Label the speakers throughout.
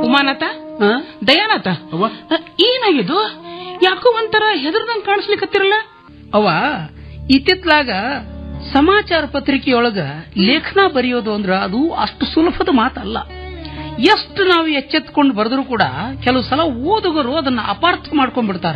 Speaker 1: ಉಮಾನಾಥ
Speaker 2: ಆ?
Speaker 1: ದಯಾನಾಥ
Speaker 2: ಅವ್ವ
Speaker 1: ಅ, ಏನಾಗಿದು ಯಾಕೋ ಒಂಥರ ಹೆದರ್ದಂಗ್ ಕಾಣಿಸ್ಲಿಕತ್ತಿರಲ್ಲ
Speaker 2: ಅವ ಇತ್ತಿತ್ಲಾಗ ಸಮಾಚಾರ ಪತ್ರಿಕೆಯೊಳಗ ಲೇಖನ ಬರೆಯೋದು ಅಂದ್ರ ಅದು ಅಷ್ಟು ಸುಲಭದ ಮಾತಲ್ಲ ಎಷ್ಟು ನಾವು ಎಚ್ಚೆತ್ಕೊಂಡು ಬರೆದ್ರು ಕೂಡ ಕೆಲವು ಸಲ ಓದುಗರು ಅದನ್ನ ಅಪಾರ್ಥ ಮಾಡ್ಕೊಂಡ್ಬಿಡ್ತಾರ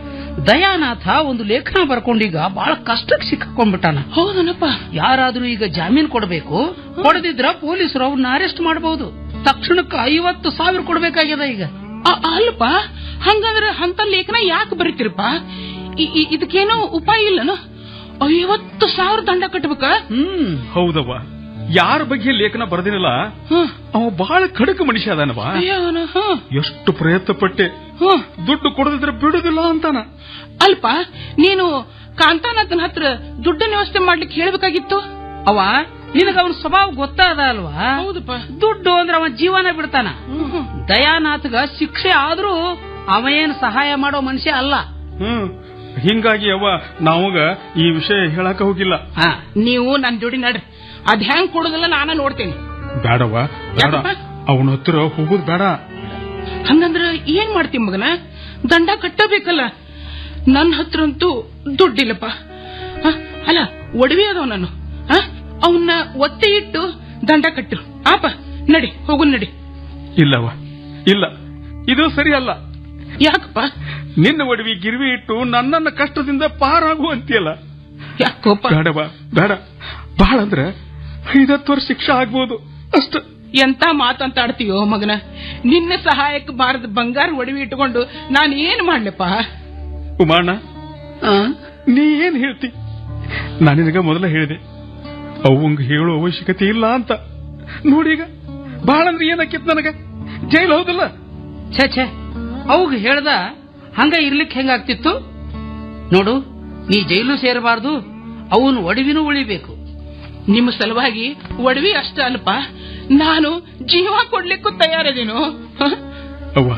Speaker 2: ದಯಾನಾಥ ಒಂದು ಲೇಖನ ಬರ್ಕೊಂಡೀಗ ಬಹಳ ಕಷ್ಟಕ್ಕೆ ಸಿಕ್ಕಾಕೊಂಡ್ಬಿಟ್ಟಾನ
Speaker 1: ಹೌದನಪ್ಪ
Speaker 2: ಯಾರಾದ್ರೂ ಈಗ ಜಾಮೀನ್ ಕೊಡಬೇಕು ಕೊಡದಿದ್ರ ಪೊಲೀಸರು ಅವ್ರನ್ನ ಅರೆಸ್ಟ್ ಮಾಡಬಹುದು ತಕ್ಷಣಕ್ಕೆ ಐವತ್ತು ಸಾವಿರ ಕೊಡ್ಬೇಕಾಗ್ಯದ ಈಗ
Speaker 1: ಅ- ಅಲ್ಪ ಹಂಗಂದ್ರ ಅಂತ ಲೇಖನ ಯಾಕೆ ಬರೀತಿರಪ್ಪ ಇ- ಇ- ಇದಕ್ಕೇನೋ ಉಪಾಯ ಇಲ್ಲನ ಐವತ್ತು ಸಾವಿರ ದಂಡ ಕಟ್ಬೇಕ
Speaker 2: ಹ್ಮ್
Speaker 3: ಹೌದವ್ವ ಯಾರ ಬಗ್ಗೆ ಲೇಖನ ಬರ್ದಿನಲ್ಲ
Speaker 1: ಹ್ಮ್.
Speaker 3: ಅವ ಬಹಳ ಖಡಕ ಮನುಷ್ಯ ಅದಾನವ
Speaker 1: ಅಯ್ಯೋ ಅವ್ನು, ಹ್ಮ್,
Speaker 3: ಎಷ್ಟು ಪ್ರಯತ್ನ ಪಟ್ಟೆ
Speaker 1: ಹ್ಮ್.
Speaker 3: ದುಡ್ಡು ಕೊಡದಿದ್ರೆ ಬಿಡುದಿಲ್ಲ ಅಂತಾನ
Speaker 1: ಅಲ್ಪ ನೀನು ಕಾಂತಾನಾಥನ ಹತ್ರ ದುಡ್ಡನ್ನ ವ್ಯವಸ್ಥೆ ಮಾಡ್ಲಿಕ್ಕೆ ಹೇಳ್ಬೇಕಾಗಿತ್ತು
Speaker 2: ಅವ ನಿನಗ ಅವನ ಸ್ವಭಾವ ಗೊತ್ತಾದ ಅಲ್ವಾ
Speaker 1: ಹೌದಪ್ಪ
Speaker 2: ದುಡ್ಡು ಅಂದ್ರೆ ಅವ ಜೀವನ ಬಿಡ್ತಾನ
Speaker 1: ಹ್ಮ್.
Speaker 2: ದಯಾನಾಥ್ಗ ಶಿಕ್ಷೆ ಆದ್ರೂ ಅವ ಏನ್ ಸಹಾಯ ಮಾಡೋ ಮನುಷ್ಯ ಅಲ್ಲ
Speaker 3: ಹ್ಮ್ ಹಿಂಗಾಗಿ ಅವ್ವ ನಾವಾಗ ಈ ವಿಷಯ ಹೇಳಕ ಹೋಗಿಲ್ಲ
Speaker 2: ಹಾ
Speaker 1: ನೀವು ನನ್ ಜೋಡಿ ನಡ್ರಿ ಅದ್ ಹೆಂಗ್ ಕೊಡೋದಿಲ್ಲ ನಾನ ನೋಡ್ತೇನೆ
Speaker 3: ಬೇಡವ್ವ ಬೇಡ
Speaker 1: ಯಾಕಪ್ಪ?
Speaker 3: ಅವನ ಹತ್ರ ಹೋಗುದ್ ಬೇಡ
Speaker 1: ಹಂಗಂದ್ರ ಏನ್ ಮಾಡ್ತಿ ಮಗನ ದಂಡ ಕಟ್ಟಬೇಕಲ್ಲ ನನ್ನ ಹತ್ರ ಅಂತೂ ದುಡ್ಡಿಲ್ಲಪ್ಪ ಹ? ಅಲ್ಲ ಒಡವೆ ಅದಾವ ನಾನು ಅವನ್ನ ಒತ್ತೆ ಇಟ್ಟು ದಂಡ ಕಟ್ಟು ಆಪ ನಡಿ ಹೋಗು ನಡಿ
Speaker 3: ಇಲ್ಲವ ಇಲ್ಲ ಇದು ಸರಿ ಅಲ್ಲ
Speaker 1: ಯಾಕಪ್ಪ
Speaker 3: ನಿನ್ನ ಒಡವಿ ಗಿರ್ವಿ ಇಟ್ಟು ನನ್ನನ್ನ ಕಷ್ಟದಿಂದ ಪಾರಾಗು ಅಂತೀಯಲ್ಲ
Speaker 1: ಯಾಕೋಪ
Speaker 3: ಬೇಡವ ಬೇಡ ಬಹಳ ಅಂದ್ರೆ ಐದತ್ತು ವರ್ಷ ಶಿಕ್ಷೆ ಆಗ್ಬೋದು ಅಷ್ಟ
Speaker 1: ಎಂತ ಮಾತಂತ ಆಡ್ತೀಯೋ ಮಗನ ನಿನ್ನ ಸಹಾಯಕ್ಕೆ ಬಾರದ ಬಂಗಾರ ಒಡವೆ ಇಟ್ಕೊಂಡು ನಾನು ಏನ್ ಮಾಡ್ಲಪ್ಪ
Speaker 3: ಉಮಾಣ
Speaker 2: ಆ?
Speaker 3: ನೀ ಏನ್ ಹೇಳ್ತಿ ನಾನು ನಿನಗ ಮೊದಲ ಹೇಳಿದೆ ಅವಂಗ ಹೇಳೋ ಅವಶ್ಯಕತೆ ಇಲ್ಲ ಅಂತ ನೋಡೀಗ ಬಹಳ ಅಂದ್ರೆ ಏನಾಕಿತ್ ನನಗ ಜೈಲ್ ಹೌದಲ್ಲ
Speaker 2: ಛೇ ಛೇ ಅವಾಗ ಹೇಳ್ದ ಹಂಗ ಇರ್ಲಿಕ್ಕೆ ಹೆಂಗಾಗ್ತಿತ್ತು ನೋಡು ನೀ ಜೈಲು ಸೇರಬಾರ್ದು ಅವನು ಒಡವಿನೂ ಉಳಿಬೇಕು
Speaker 1: ನಿಮ್ಮ ಸಲುವಾಗಿ ಒಡವೆ ಅಷ್ಟ ಅಲ್ಪ ನಾನು ಜೀವ ಕೊಡ್ಲಿಕ್ಕೂ ತಯಾರದೇನು ಹ?
Speaker 3: ಅವ್ವ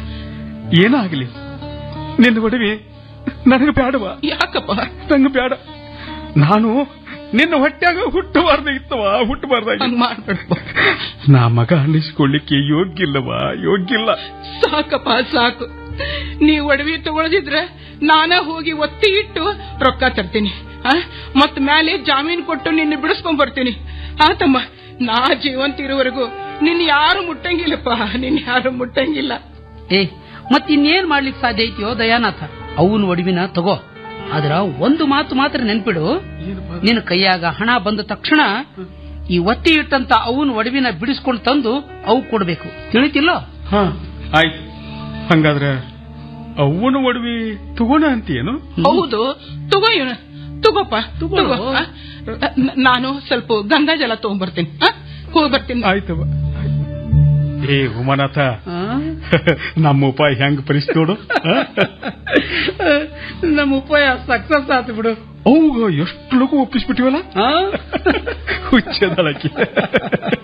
Speaker 3: ಏನಾಗ್ಲಿ ನಿನ್ನ ಒಡವಿ ನನಗ ಬೇಡವ
Speaker 1: ಯಾಕಪ್ಪ
Speaker 3: ನಂಗ ಬೇಡ ನಾನು ನಿನ್ನ ಹೊಟ್ಯಾಗ ಹುಟ್ಟಬಾರ್ದ ಇತ್ತವ ಹುಟ್ಟಬಾರ್ದಾಗಿ
Speaker 1: ಹಂಗ್ ಮಾಡ್ಬೇಡಪ್ಪ
Speaker 3: ನಾ ಮಗ ಅನ್ನಿಸ್ಕೊಳ್ಳಿಕ್ಕೆ ಯೋಗ್ಯಿಲ್ಲವ ಯೋಗ್ಯಿಲ್ಲ
Speaker 1: ಸಾಕಪ್ಪ ಸಾಕು ನೀವ್ ಒಡವೆ ತಗೊಳದಿದ್ರೆ ನಾನ ಹೋಗಿ ಒತ್ತಿ ಇಟ್ಟು ರೊಕ್ಕ ತರ್ತೀನಿ ಆ? ಮತ್ ಮೇಲೆ ಜಾಮೀನ್ ಕೊಟ್ಟು ನಿನ್ನ ಬಿಡಿಸ್ಕೊಂಡ್ ಬರ್ತೀನಿ ಆತಮ್ಮ ನಾ ಜೀವಂತ ಇರೋವರೆಗೂ ನಿನ್ ಯಾರು ಮುಟ್ಟಂಗಿಲ್ಲಪ್ಪ ನಿನ್ ಯಾರು ಮುಟ್ಟಂಗಿಲ್ಲ
Speaker 2: ಏ ಮತ್ ಇನ್ನೇನ್ ಮಾಡ್ಲಿಕ್ಕೆ ಸಾಧ್ಯ ಐತಿಯೋ ದಯಾನಾಥ ಅವನ ಒಡವಿನ ತಗೋ ಆದ್ರ ಒಂದು ಮಾತು ಮಾತ್ರ ನೆನ್ಪಿಡು ನಿನ್ನ ಕೈಯಾಗ ಹಣ ಬಂದ ತಕ್ಷಣ ಈ ಒತ್ತಿ ಇಟ್ಟಂತ ಅವನ ಒಡವಿನ ಬಿಡಿಸ್ಕೊಂಡು ತಂದು ಅವು ಕೊಡ್ಬೇಕು ತಿಳಿತಿಲ್ಲೋ
Speaker 3: ಹ ಆಯ್ತು ಹಂಗಾದ್ರೆ ಅವನ ಒಡವಿ ತಗೋಣ ಅಂತೀಯೇನು
Speaker 1: ಹೌದು ತಗೋ ಇವನ ತಗೋಪ್ಪ
Speaker 2: ತಗೋ.
Speaker 1: ತಗೋ ಆ? ನ- ನಾನು ಸ್ವಲ್ಪ ಗಂಗಾ ಜಲ ತಗೊಂಡ್ಬರ್ತೀನಿ ಹೋಗಿ ಬರ್ತೀನಿ
Speaker 3: ಆಯ್ತವ ಏ ಉಮಾನಾಥ
Speaker 2: ಆ?
Speaker 3: ನಮ್ಮ ಉಪಾಯ ಹೆಂಗ್ ಪರಿಸ್ಥಿತಿ ನೋಡು
Speaker 2: ನಮ್ಮ ಉಪಾಯ ಸಕ್ಸಸ್ ಆತು ಬಿಡು
Speaker 3: ಅವಾಗ ಎಷ್ಟು ಲೋಕ ಒಪ್ಪಿಸ್ಬಿಟ್ಟಿವಲ್ಲ
Speaker 2: ಆ?
Speaker 3: ಹುಚ್ಚದಳಕ್ಕೆ